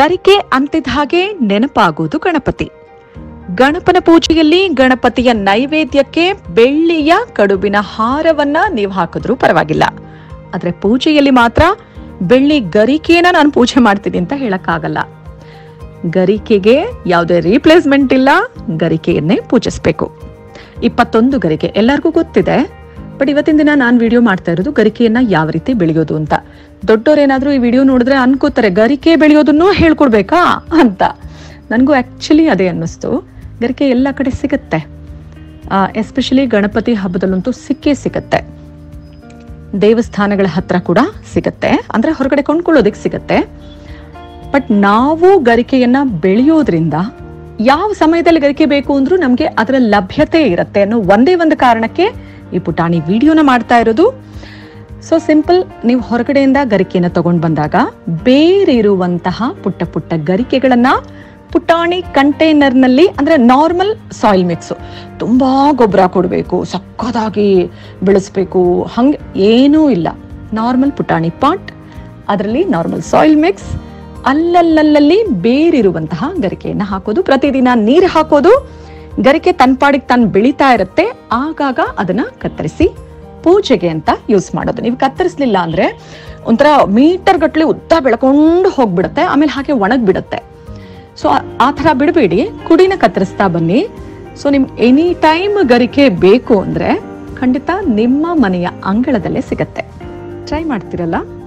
ಗರಿಕೆ ಅಂತಿದ್ದ ಹಾಗೆ ನೆನಪಾಗುವುದು ಗಣಪತಿ ಗಣಪನ ಪೂಜೆಯಲ್ಲಿ ಗಣಪತಿಯ ನೈವೇದ್ಯಕ್ಕೆ ಬೆಳ್ಳಿಯ ಕಡುಬಿನ ಹಾರವನ್ನ ನೀವು ಹಾಕಿದ್ರೂ ಪರವಾಗಿಲ್ಲ ಆದ್ರೆ ಪೂಜೆಯಲ್ಲಿ ಮಾತ್ರ ಬೆಳ್ಳಿ ಗರಿಕೆನ ನಾನು ಪೂಜೆ ಮಾಡ್ತೀನಿ ಅಂತ ಹೇಳಕ್ಕಾಗಲ್ಲ ಗರಿಕೆಗೆ ಯಾವುದೇ ರೀಪ್ಲೇಸ್ಮೆಂಟ್ ಇಲ್ಲ ಗರಿಕೆಯನ್ನೇ ಪೂಜಿಸ್ಬೇಕು ಇಪ್ಪತ್ತೊಂದು ಗರಿಕೆ ಎಲ್ಲರಿಗೂ ಗೊತ್ತಿದೆ ಬಟ್ ಇವತ್ತಿನ ದಿನ ನಾನು ವಿಡಿಯೋ ಮಾಡ್ತಾ ಇರೋದು ಗರಿಕೆಯನ್ನ ಯಾವ ರೀತಿ ಬೆಳೆಯೋದು ಅಂತ ದೊಡ್ಡೋರೇನಾದ್ರೂ ಈ ವಿಡಿಯೋ ನೋಡಿದ್ರೆ ಅನ್ಕೋತಾರೆ ಗರಿಕೆ ಬೆಳೆಯೋದನ್ನು ಹೇಳ್ಕೊಡ್ಬೇಕಾ ಅಂತ ನನಗೂ ಆಕ್ಚುಲಿ ಅದೇ ಅನ್ನಿಸ್ತು ಗರಿಕೆ ಎಲ್ಲ ಕಡೆ ಸಿಗುತ್ತೆ ಎಸ್ಪೆಷಲಿ ಗಣಪತಿ ಹಬ್ಬದಲ್ಲಂತೂ ಸಿಕ್ಕೇ ಸಿಗತ್ತೆ ದೇವಸ್ಥಾನಗಳ ಹತ್ರ ಕೂಡ ಸಿಗತ್ತೆ ಅಂದ್ರೆ ಹೊರಗಡೆ ಕೊಂಡ್ಕೊಳ್ಳೋದಕ್ಕೆ ಸಿಗತ್ತೆ ಬಟ್ ನಾವು ಗರಿಕೆಯನ್ನ ಬೆಳೆಯೋದ್ರಿಂದ ಯಾವ ಸಮಯದಲ್ಲಿ ಗರಿಕೆ ಬೇಕು ಅಂದ್ರೂ ನಮಗೆ ಅದರ ಲಭ್ಯತೆ ಇರುತ್ತೆ ಅನ್ನೋ ಒಂದೇ ಒಂದು ಕಾರಣಕ್ಕೆ ಈ ಪುಟಾಣಿ ವಿಡಿಯೋನ ಮಾಡ್ತಾ ಇರೋದು ಸೊ ಸಿಂಪಲ್ ನೀವು ಹೊರಗಡೆಯಿಂದ ಗರಿಕೆಯನ್ನ ತಗೊಂಡ್ ಬಂದಾಗ ಬೇರೆ ಇರುವಂತಹ ಪುಟ್ಟ ಪುಟ್ಟ ಗರಿಕೆಗಳನ್ನ ಪುಟಾಣಿ ಕಂಟೈನರ್ನಲ್ಲಿ ಅಂದ್ರೆ ನಾರ್ಮಲ್ ಸಾಯಿಲ್ ಮಿಕ್ಸು ತುಂಬಾ ಗೊಬ್ಬರ ಕೊಡಬೇಕು ಸಕ್ಕದಾಗಿ ಬೆಳೆಸ್ಬೇಕು ಹಂಗೆ ಏನೂ ಇಲ್ಲ ನಾರ್ಮಲ್ ಪುಟಾಣಿ ಪಾಟ್ ಅದರಲ್ಲಿ ನಾರ್ಮಲ್ ಸಾಯಿಲ್ ಮಿಕ್ಸ್ ಅಲ್ಲಲ್ಲಲ್ಲಿ ಬೇರಿರುವಂತಹ ಗರಿಕೆಯನ್ನ ಹಾಕೋದು ಪ್ರತಿದಿನ ನೀರು ಹಾಕೋದು ಗರಿಕೆ ತನ್ನ ಪಾಡಿಗೆ ತಾನು ಬೆಳೀತಾ ಇರುತ್ತೆ ಆಗಾಗ ಅದನ್ನ ಕತ್ತರಿಸಿ ಪೂಜೆಗೆ ಅಂತ ಯೂಸ್ ಮಾಡೋದು ನೀವು ಕತ್ತರಿಸ್ಲಿಲ್ಲ ಅಂದ್ರೆ ಒಂಥರ ಮೀಟರ್ ಗಟ್ಟಲೆ ಉದ್ದ ಬೆಳ್ಕೊಂಡು ಹೋಗ್ಬಿಡುತ್ತೆ ಆಮೇಲೆ ಹಾಗೆ ಒಣಗ್ ಬಿಡುತ್ತೆ ಸೊ ಆ ಥರ ಬಿಡಬೇಡಿ ಕುಡಿನ ಕತ್ತರಿಸ್ತಾ ಬನ್ನಿ ಸೊ ನಿಮ್ ಎನಿ ಟೈಮ್ ಗರಿಕೆ ಬೇಕು ಅಂದ್ರೆ ಖಂಡಿತ ನಿಮ್ಮ ಮನೆಯ ಅಂಗಳದಲ್ಲೇ ಸಿಗತ್ತೆ ಟ್ರೈ ಮಾಡ್ತಿರಲ್ಲ